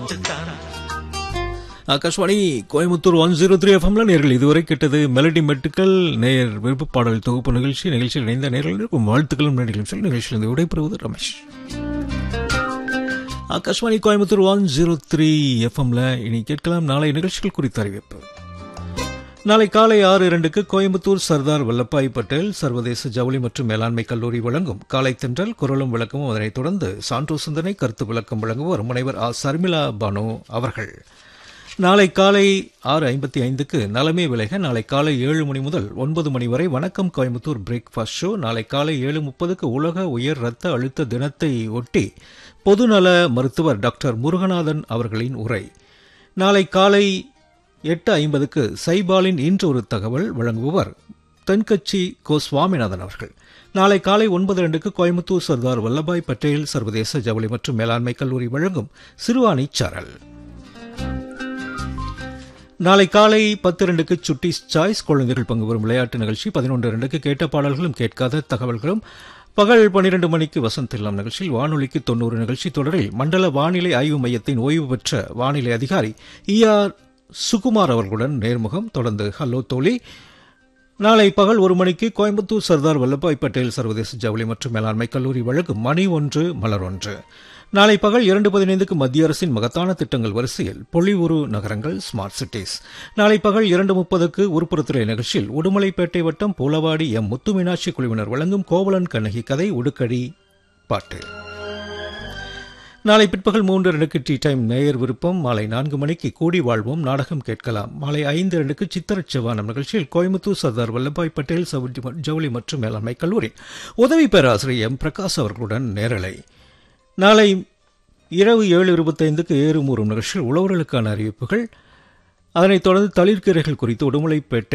Akashvani Coimbatore one zero three எஃப்எம்ல நேர்கள் இதுவரை கேட்டது மெலடி மெட்டுக்கள் நேர் விருப்ப பாடல் தொகுப்பு நிகழ்ச்சி நிகழ்ச்சியில் இணைந்த நேர்களுக்கும் வாழ்த்துக்களும் நன்றிகளும் சொல்லி நிகழ்ச்சியில் விடைபெறுவது Ramesh Akashvani Coimbatore one zero three எஃப்எம்ல இனி கேட்கலாம் நாளை நிகழ்ச்சிகள் குறித்த அறிவிப்பு நாளை காலை ஆறு இரண்டுக்கு கோயம்புத்தூர் சர்தார் வல்லபாய் பட்டேல் சர்வதேச ஜவுளி மற்றும் மேலாண்மை கல்லூரி வழங்கும் காலை தென்றல் குரலும் விளக்கமும் அதனைத் தொடர்ந்து சான்றோ சிந்தனை கருத்து விளக்கம் வழங்குவோர் முனைவர் ஆ சர்மிளா பானு அவர்கள் நாளை காலை ஆறு ஐம்பத்தி ஐந்துக்கு நலமே விலக நாளை காலை ஏழு மணி முதல் ஒன்பது மணி வரை வணக்கம் கோயம்புத்தூர் பிரேக்ஃபாஸ்ட் ஷோ நாளை காலை ஏழு முப்பதுக்கு உலக உயர் ரத்த அழுத்த தினத்தை ஒட்டி பொதுநல மருத்துவர் டாக்டர் முருகநாதன் அவர்களின் உரை நாளை காலை எட்டு ஐம்பதுக்கு சைபாலின் இன்று ஒரு தகவல் வழங்குபவர் தென்கட்சி கோ சுவாமிநாதன் அவர்கள் நாளை காலை ஒன்பது ரெண்டுக்கு கோயம்புத்தூர் சர்தார் வல்லபாய் பட்டேல் சர்வதேச ஜவுளி மற்றும் மேலாண்மை கல்லூரி வழங்கும் சிறுவாணி சாரல் நாளை காலை பத்து ரெண்டுக்கு சுட்டிஸ் சாய்ஸ் குழந்தைகள் பங்கு பெறும் விளையாட்டு நிகழ்ச்சி பதினொன்று ரெண்டுக்கு கேட்ட பாடல்களும் கேட்காத தகவல்களும் பகல் பன்னிரண்டு மணிக்கு வசந்த் இல்லம் நிகழ்ச்சியில் வானொலிக்கு தொண்ணூறு நிகழ்ச்சி தொடரில் மண்டல வானிலை ஆய்வு மையத்தின் ஓய்வு பெற்ற வானிலை அதிகாரி இ ஆர் சுகுமார் அவர்களுடன் நேர்முகம் தொடர்ந்து ஹலோ தோழி நாளை பகல் ஒரு மணிக்கு கோயம்புத்தூர் சர்தார் வல்லபாய் பட்டேல் சர்வதேச ஜவுளி மற்றும் மேலாண்மை கல்லூரி வழங்கும் மணி ஒன்று மலர் ஒன்று நாளை பகல் இரண்டு பதினைந்துக்கு மத்திய அரசின் மகத்தான திட்டங்கள் வரிசையில் பொலிவுறு நகரங்கள் ஸ்மார்ட் சிட்டிஸ் நாளை பகல் இரண்டு முப்பதுக்கு உருப்புறத்துறை நிகழ்ச்சியில் உடுமலைப்பேட்டை வட்டம் பூலவாடி எம் முத்து மீனாட்சி குழுவினர் வழங்கும் கோவலன் கண்ணகி கதை உடுக்கடி பாட்டு நாளை பிற்பகல் மூன்று ரெண்டுக்கு டீ டைம் நேயர் விருப்பம் மாலை நான்கு மணிக்கு கூடி வாழ்வோம் நாடகம் கேட்கலாம் மாலை ஐந்து ரெண்டுக்கு சித்திரச் செவ்வானம் நிகழ்ச்சியில் கோயம்புத்தூர் சர்தார் வல்லபாய் பட்டேல் ஜவுளி மற்றும் மேலாண்மை கல்லூரி உதவி பேராசிரியர் எம் பிரகாஷ் அவர்களுடன் நேரலை நாளை இரவு ஏழு இருபத்தைந்துக்கு ஏறுமூறும் நிகழ்ச்சியில் உழவர்களுக்கான அறிவிப்புகள் அதனைத் தொடர்ந்து தளிர்கீரைகள் குறித்து உடுமலைப்பேட்டை